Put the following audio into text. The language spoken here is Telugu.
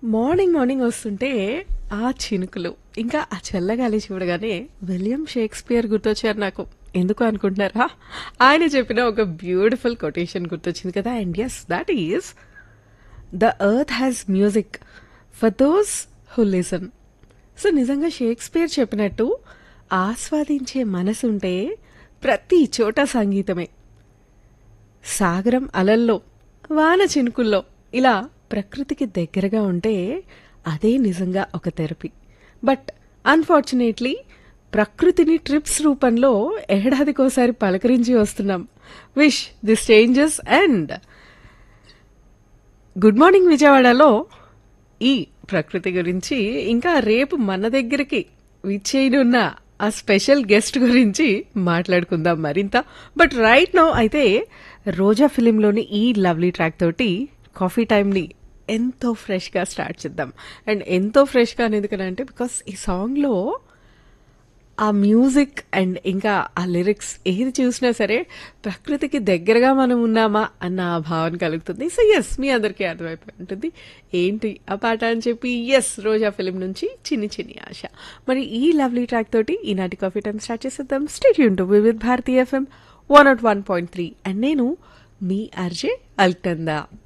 మార్నింగ్ మార్నింగ్ వస్తుంటే ఆ చినుకులు ఇంకా ఆ చల్లగాలి చూడగానే విలియం షేక్స్పియర్ గుర్తొచ్చారు నాకు ఎందుకు అనుకుంటున్నారా ఆయన చెప్పిన ఒక బ్యూటిఫుల్ కొటేషన్ గుర్తొచ్చింది కదా and yes that is the earth has music for those who listen so నిజంగా షేక్స్పియర్ చెప్పినట్టు ఆస్వాదించే మనసుంటే ప్రతి చోట సంగీతమే సాగరం అలల్లో వాన చినుకుల్లో ఇలా ప్రకృతికి దగ్గరగా ఉంటే అదే నిజంగా ఒక థెరపీ బట్ అన్ఫార్చునేట్లీ ప్రకృతిని ట్రిప్స్ రూపంలో ఏడాదికోసారి పలకరించి వస్తున్నాం wish this changes and good morning విజయవాడలో ఈ ప్రకృతి గురించి ఇంకా రేపు మన దగ్గరికి విచ్చేయనున్న ఆ స్పెషల్ గెస్ట్ గురించి మాట్లాడుకుందాం మరింత బట్ రైట్ నౌ అయితే రోజా ఫిలింలోని ఈ లవ్లీ ట్రాక్ తోటి కాఫీ టైంని ఎంతో ఫ్రెష్గా స్టార్ట్ చేద్దాం అండ్ ఎంతో ఫ్రెష్గా అనేది అంటే బికాస్ ఈ సాంగ్లో ఆ మ్యూజిక్ అండ్ ఇంకా ఆ లిరిక్స్ ఏది చూసినా సరే ప్రకృతికి దగ్గరగా మనం ఉన్నామా అన్న ఆ భావన కలుగుతుంది సో ఎస్ మీ అందరికీ అర్థమైపోయి ఉంటుంది ఏంటి ఆ పాట అని చెప్పి ఎస్ రోజా ఫిలిం నుంచి చిన్ని చిన్ని ఆశ మరి ఈ లవ్లీ ట్రాక్ తోటి ఈనాటి కాఫీ టైం స్టార్ట్ చేసేద్దాం stay tuned to Vividh Bharati FM one nought one point three and నేను మీ అర్జే అల్కందా